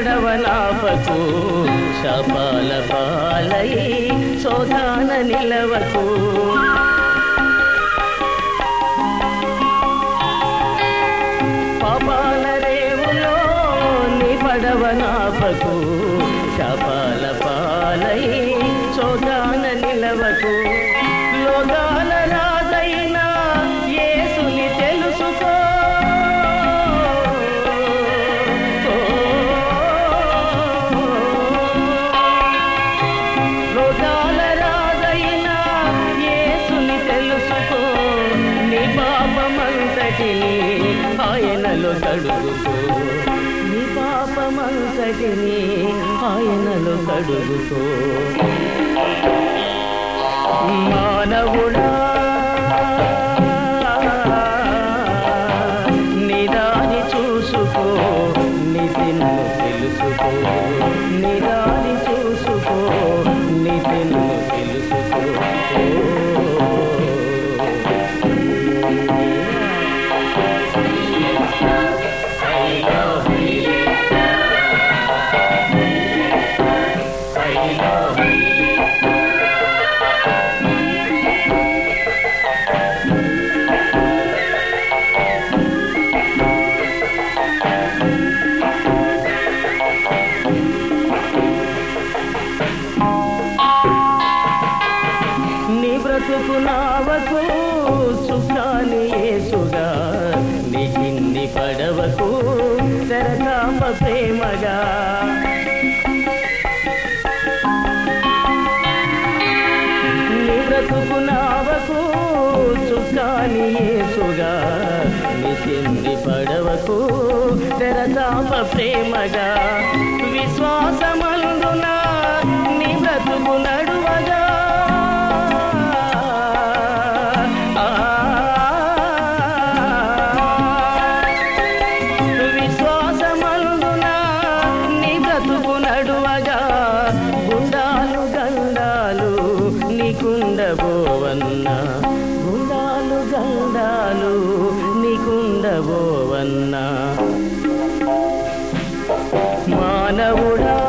పడవనాపకు శపాల పాలై సోదాన నిలవకు పాపాల రేవులో నీ పడవనాపకు శపాల పాలై సోదాన నిలవకు లోగాల రాజైన యేసుని తెలుసుకో లోకాల రాజైన యేసుని తెలుసుకో నీ పాపమంతటిని ఆయనలో కడుగుకో నీ పాపమంతటిని ఆయనలో కడుగుకో మానవుడా నిదాని చూసుకో నితిను తెలుసుకో నిదాని చూసుకో నితిను తెలుసుకో నీ బ్రతుకు నావకు సుఖాన్ని యేసుగా నీ కిన్ని పడవకు తెరకామ ప్రేమగా నీ బ్రతుకు నావకు సుఖాన్ని యేసుగా నీ కిన్ని పడవకు తెరకామ ప్రేమగా విశ్వాసమందున నీ బ్రతుకు నడువగా విశ్వాసమందున నీ బ్రతుకు నడువగా గుండాలు గండాలు నీకుండబోవన్నా గుండాలు గండాలు నీకుండబోవన్నా మానవుడా